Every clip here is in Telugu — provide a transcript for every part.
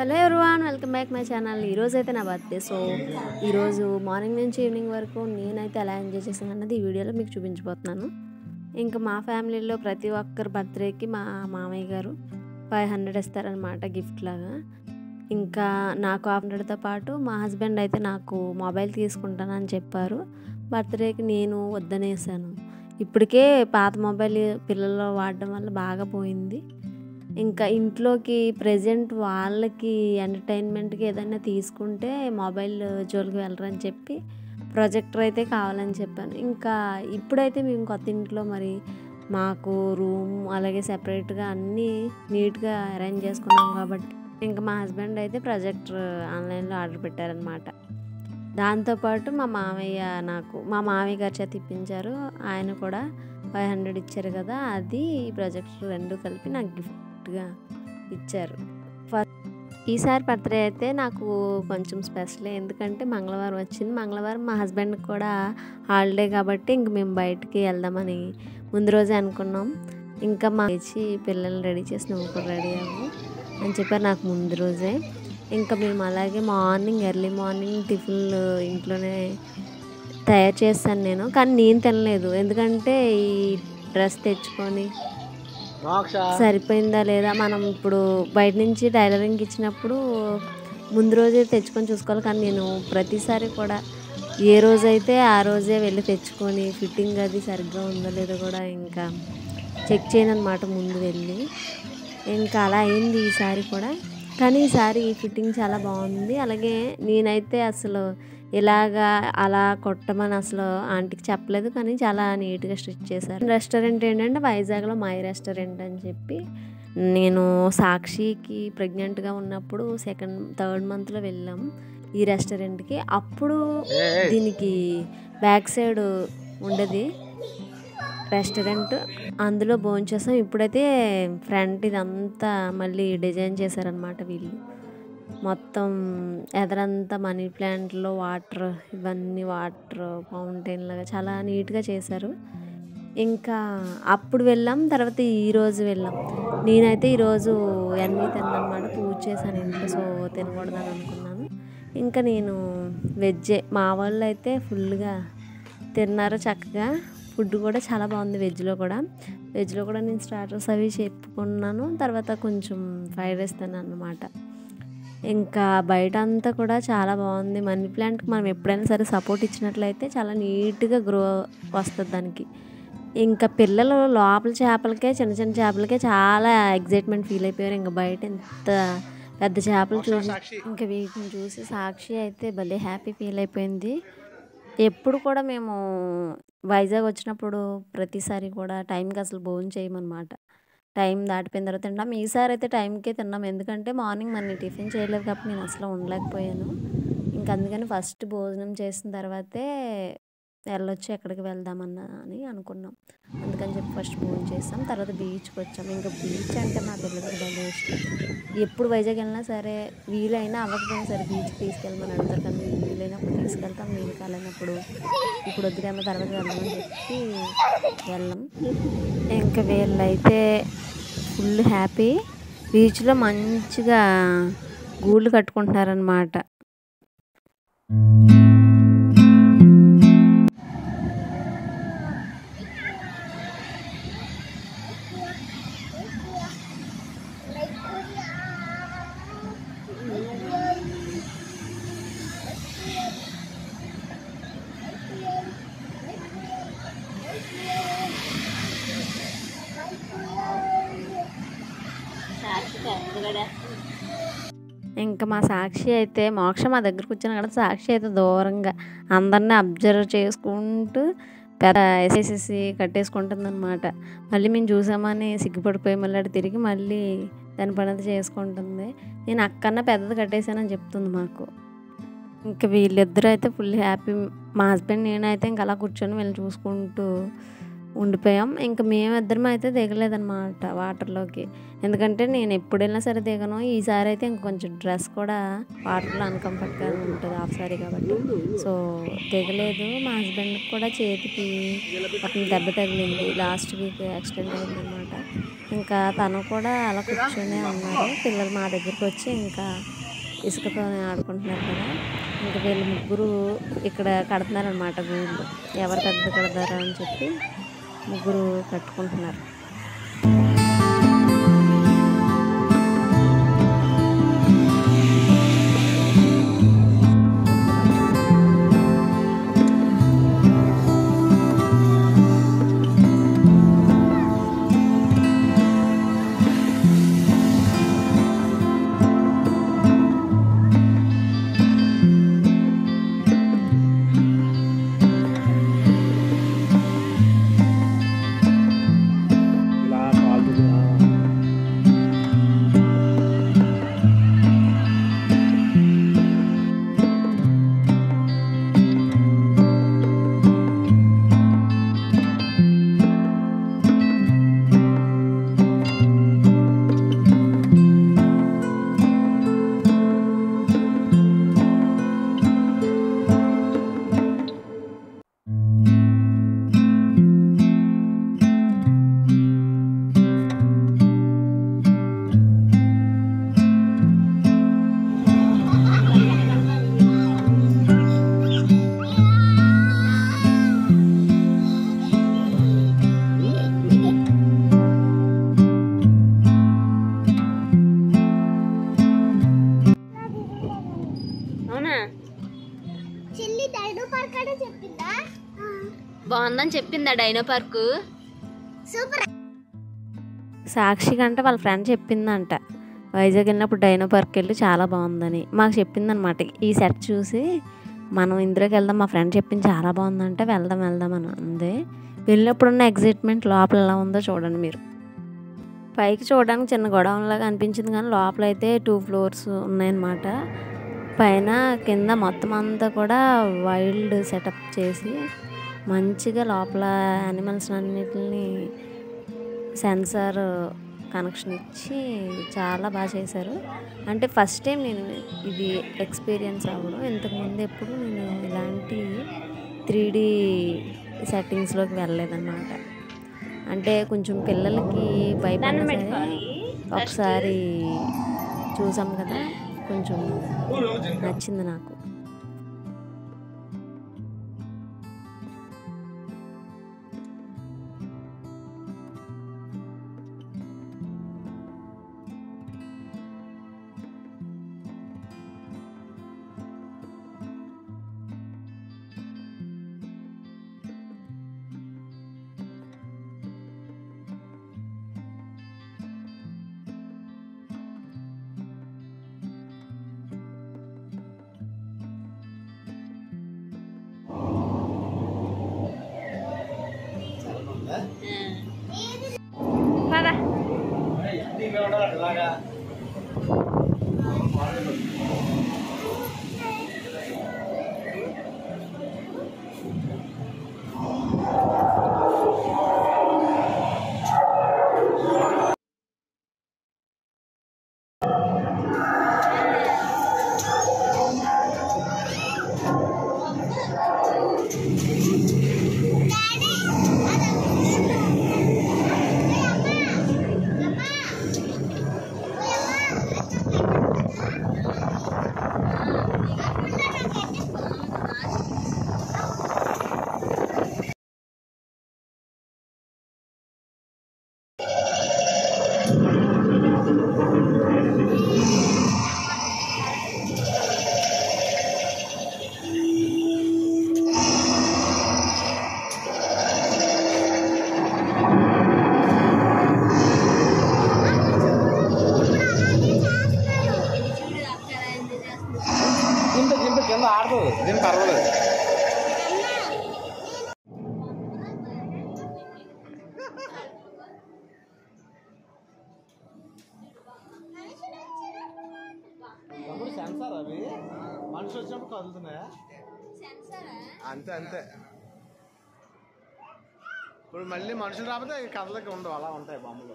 Hello everyone welcome back my channel ఈరోజు అయితే నా బర్త్డే సో ఈరోజు మార్నింగ్ నుంచి ఈవినింగ్ వరకు నేనైతే ఎలా ఎంజాయ్ చేశాను అన్నది ఈ వీడియోలో మీకు చూపించబోతున్నాను ఇంకా మా ఫ్యామిలీలో ప్రతి ఒక్కరి బర్త్డేకి మా మామయ్య గారు ఫైవ్ హండ్రెడ్ ఇస్తారనమాట గిఫ్ట్ లాగా ఇంకా నాకు హండ్రెడ్తో పాటు మా హస్బెండ్ అయితే నాకు మొబైల్ తీసుకుంటానని చెప్పారు బర్త్డేకి నేను వద్దనేసాను ఇప్పటికే పాత మొబైల్ పిల్లలు వాడడం వల్ల బాగా పోయింది ఇంకా ఇంట్లోకి ప్రజెంట్ వాళ్ళకి ఎంటర్టైన్మెంట్కి ఏదైనా తీసుకుంటే మొబైల్ జోలికి వెళ్ళరని చెప్పి ప్రొజెక్టర్ అయితే కావాలని చెప్పాను ఇంకా ఇప్పుడైతే మేము కొత్త ఇంట్లో మరి మాకు రూమ్ అలాగే సెపరేట్గా అన్నీ నీట్గా అరేంజ్ చేసుకున్నాం కాబట్టి ఇంకా మా హస్బెండ్ అయితే ప్రొజెక్టర్ ఆన్లైన్లో ఆర్డర్ పెట్టారనమాట దాంతోపాటు మా మామయ్య నాకు మా మామయ్య గారి చేత ఇప్పించారు ఆయన కూడా ఫైవ్ హండ్రెడ్ ఇచ్చారు కదా అది ఈ ప్రాజెక్ట్ రెండు కలిపి నాకు గిఫ్ట్గా ఇచ్చారు ఫస్ట్ ఈసారి బర్త్డే అయితే నాకు కొంచెం స్పెషల్ ఎందుకంటే మంగళవారం వచ్చింది మంగళవారం మా హస్బెండ్కి కూడా హాలిడే కాబట్టి ఇంక మేము బయటికి వెళ్దామని ముందు రోజే అనుకున్నాం ఇంకా మా ఇచ్చి పిల్లల్ని రెడీ చేసి నువ్వు కూడా రెడీ అవ్వు అని చెప్పారు నాకు ముందు రోజే ఇంకా మేము అలాగే మార్నింగ్ ఎర్లీ మార్నింగ్ టిఫిన్లు ఇంట్లోనే తయారు చేస్తాను నేను కానీ నేను తినలేదు ఎందుకంటే ఈ డ్రెస్ తెచ్చుకొని సరిపోయిందా లేదా మనం ఇప్పుడు బయట నుంచి టైలరింగ్కి ఇచ్చినప్పుడు ముందు రోజే తెచ్చుకొని చూసుకోవాలి కానీ నేను ప్రతిసారి కూడా ఏ రోజైతే ఆ రోజే వెళ్ళి తెచ్చుకొని ఫిట్టింగ్ అది సరిగ్గా ఉందో లేదో కూడా ఇంకా చెక్ చేయను అనమాట ముందు వెళ్ళి ఇంకా అలా అయింది ఈసారి కూడా కానీ ఈసారి ఫిట్టింగ్ చాలా బాగుంది అలాగే నేనైతే అసలు ఇలాగా అలా కొట్టమని అసలు ఆంటీకి చెప్పలేదు కానీ చాలా నీట్గా స్టిచ్ చేశారు రెస్టారెంట్ ఏంటంటే వైజాగ్లో మై రెస్టారెంట్ అని చెప్పి నేను సాక్షికి ప్రెగ్నెంట్గా ఉన్నప్పుడు సెకండ్ థర్డ్ మంత్లో వెళ్ళాం ఈ రెస్టారెంట్కి అప్పుడు దీనికి బ్యాక్ సైడ్ ఉండేది రెస్టారెంట్ అందులో భోంచేసాం ఇప్పుడైతే ఫ్రంట్ ఇదంతా మళ్ళీ డిజైన్ చేశారనమాట వీళ్ళు మొత్తం ఎదరంతా మనీ ప్లాంట్లో వాటర్ ఇవన్నీ వాటర్ ఫౌంటైన్ లాగా చాలా నీట్గా చేశారు ఇంకా అప్పుడు వెళ్ళాం తర్వాత ఈరోజు వెళ్ళాం నేనైతే ఈరోజు ఎన్ని తిన్నమాట పూజ చేశాను ఇంట్లో సో తినకూడదని అనుకున్నాను ఇంకా నేను వెజ్జే మా వాళ్ళు అయితే ఫుల్గా తిన్నారు చక్కగా ఫుడ్ కూడా చాలా బాగుంది వెజ్లో కూడా వెజ్లో కూడా నేను స్టార్టర్స్ అవి చెప్పుకున్నాను తర్వాత కొంచెం ఫ్రైడ్ రైస్ తిన్నాను అనమాట ఇంకా బయట అంతా కూడా చాలా బాగుంది మనీ ప్లాంట్కి మనం ఎప్పుడైనా సరే సపోర్ట్ ఇచ్చినట్లయితే చాలా నీట్గా గ్రో వస్తుంది దానికి ఇంకా పిల్లలు లోపల చేపలకే చిన్న చిన్న చేపలకే చాలా ఎగ్జైట్మెంట్ ఫీల్ అయిపోయారు ఇంకా బయట ఎంత పెద్ద చేపలు చూసి ఇంకా వీటిని చూసి సాక్షి అయితే భలే హ్యాపీ ఫీల్ అయిపోయింది ఎప్పుడు కూడా మేము వైజాగ్ వచ్చినప్పుడు ప్రతిసారి కూడా టైంకి అసలు భోజనం చేయమన్నమాట టైం దాటిపోయిన తర్వాత తింటాం ఈసారి అయితే టైంకే తిన్నాం ఎందుకంటే మార్నింగ్ మన టిఫిన్ చేయలేదు కాబట్టి నేను అసలు ఉండలేకపోయాను ఇంకా అందుకని ఫస్ట్ భోజనం చేసిన తర్వాతే వెళ్ళొచ్చి ఎక్కడికి వెళ్దామన్న అని అనుకున్నాం అందుకని చెప్పి ఫస్ట్ భోజనం చేస్తాం తర్వాత బీచ్కి వచ్చాం ఇంకా బీచ్ అంటే మా పిల్లలకి భలే ఇష్టం ఎప్పుడు వైజాగ్ వెళ్ళినా సరే వీలైనా అవ్వకపోయినా సరే బీచ్కి తీసుకెళ్ళమని అడుగుతారు కానీ వీలైనప్పుడు తీసుకెళ్తాం వీలు కాలేనప్పుడు ఇప్పుడు వద్దులేమో తర్వాత వెళ్దామని చెప్పి వెళ్ళాం ఇంకా వీళ్ళైతే ఫుల్ హ్యాపీ బీచ్లో మంచిగా గూళ్ళు కట్టుకుంటున్నారనమాట ఇంకా మా సాక్షి అయితే మోక్ష మా దగ్గర కూర్చొని కదా సాక్షి అయితే దూరంగా అందరినీ అబ్జర్వ్ చేసుకుంటూ పెద్ద వేసేసి కట్టేసుకుంటుంది అనమాట మళ్ళీ మేము చూసామని సిగ్గుపడిపోయి మళ్ళీ అటు తిరిగి మళ్ళీ దాని పని చేసుకుంటుంది నేను అక్కడనే పెద్దది కట్టేశానని చెప్తుంది మాకు ఇంకా వీళ్ళిద్దరూ అయితే ఫుల్ హ్యాపీ మా హస్బెండ్ నేనైతే ఇంకా అలా కూర్చొని వీళ్ళని చూసుకుంటూ ఉండిపోయాం ఇంకా మేమిద్దరం అయితే దిగలేదన్నమాట వాటర్లోకి ఎందుకంటే నేను ఎప్పుడు వెళ్ళినా సరే దిగను ఈసారి అయితే ఇంక కొంచెం డ్రెస్ కూడా వాటర్లో అన్కంఫర్ట్గా ఉంటుంది హాఫ్ సారీ కాబట్టి సో దిగలేదు మా హస్బెండ్కి కూడా చేతికి ఒక దెబ్బ తగిలింది లాస్ట్ వీక్ యాక్సిడెంట్ అయిందనమాట ఇంకా తను కూడా అలా కూర్చొని ఉన్నారు పిల్లలు మా దగ్గరికి వచ్చి ఇంకా ఇసుకతో ఆడుకుంటున్నారు కదా ఇంకా వీళ్ళు ముగ్గురు ఇక్కడ కడుతున్నారనమాట గూళ్ళు ఎవరు పెద్ద కడతారా అని చెప్పి ముగ్గురు కట్టుకుంటున్నారు ఇలా కాలు అవునా చెల్లి డైనో పార్క్ అంటే చెప్పిందా బాగుందని చెప్పిందా డైనో పార్కు సూపర్ సాక్షి కంటే వాళ్ళ ఫ్రెండ్ చెప్పిందంట వైజాగ్ వెళ్ళినప్పుడు డైనో పార్క్ వెళ్ళి చాలా బాగుందని మాకు చెప్పిందనమాట ఈ సెట్ చూసి మనం ఇందులోకి వెళ్దాం మా ఫ్రెండ్ చెప్పింది చాలా బాగుందంటే వెళ్దాం వెళ్దాం అని అంది వెళ్ళినప్పుడున్న ఎగ్జైట్మెంట్ లోపల ఎలా ఉందో చూడండి మీరు పైకి చూడడానికి చిన్న గొడవలాగా అనిపించింది కానీ లోపల అయితే టూ ఫ్లోర్స్ ఉన్నాయన్నమాట పైన కింద మొత్తం అంతా కూడా వైల్డ్ సెటప్ చేసి మంచిగా లోపల యానిమల్స్ అన్నిటిని సెన్సార్ కనెక్షన్ ఇచ్చి చాలా బాగా చేశారు అంటే ఫస్ట్ టైం నేను ఇది ఎక్స్పీరియన్స్ అవ్వడం ఇంతకుముందు ఎప్పుడు నేను ఇలాంటి త్రీ డీ సెట్టింగ్స్లోకి వెళ్ళలేదన్నమాట అంటే కొంచెం పిల్లలకి భయపడినా సరే ఒకసారి చూసాం కదా కొంచెం నచ్చింది నాకు ఇలాగా కింద కింద కింద ఆడుతుంది దీని పర్వాలేదు అప్పుడు సెన్సార్ అవి మనిషి వచ్చినప్పుడు కదులుతున్నాయా అంతే అంతే ఇప్పుడు మళ్ళీ మనుషులు రాకపోతే ఈ కథలకి ఉండవు అలా ఉంటాయి బొమ్మలు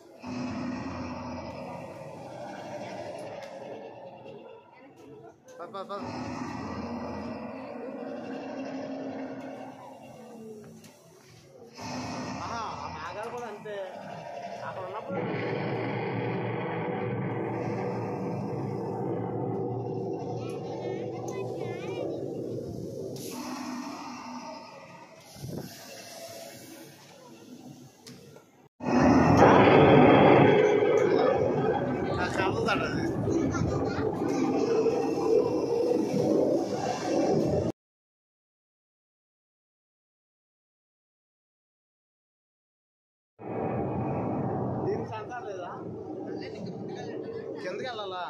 పద, పద, పద. ఆహా, ఆ మేఘాలు కూడా అంతే అక్కడ ఉన్నప్పుడు దీనికి సెన్సార్ లేదా కిందకి వెళ్ళాలా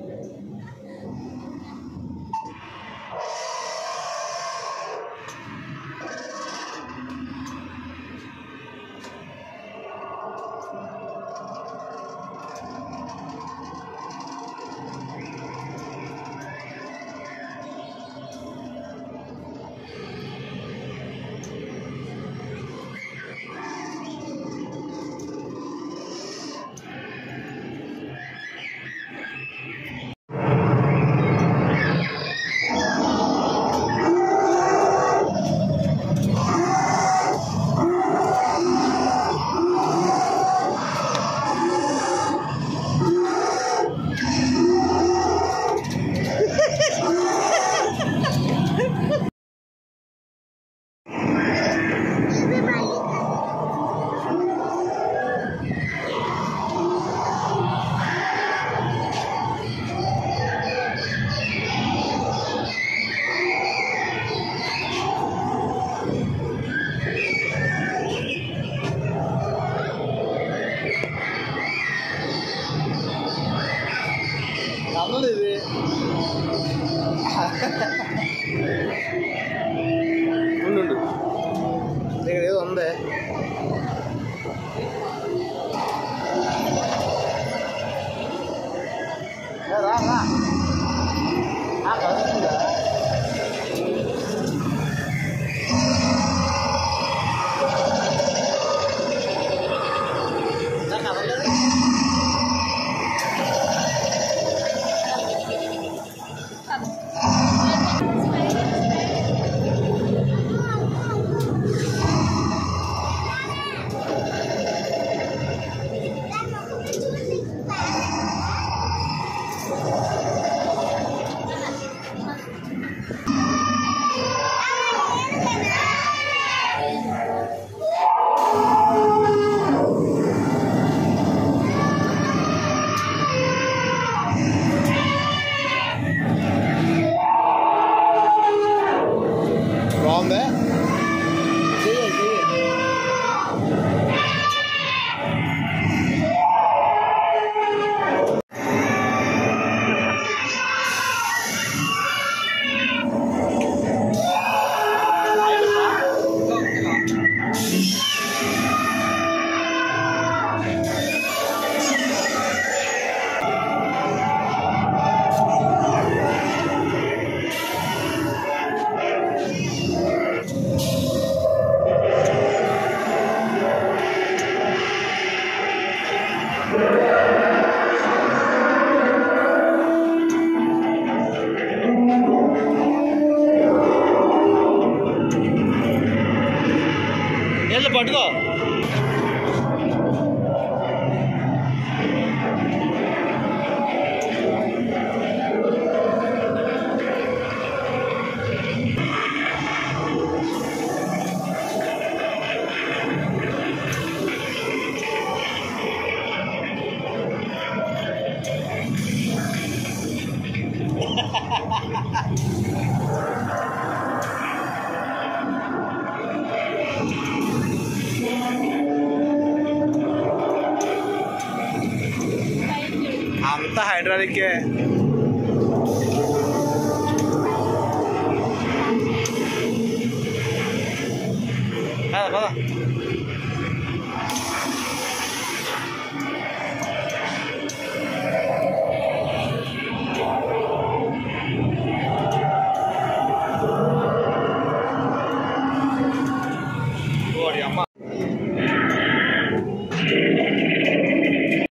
కదలదు ఇది ఉండు ఉండు. ఇక్కడ ఏదో ఉంది ఏ, రా రా ఆ, కదులుతుందా? నా కదలలేదు బాగుందా చెయ్యి చెయ్యి వెళ్ళు పట్టుకో అంతా హైడ్రాలిక్కే పద పద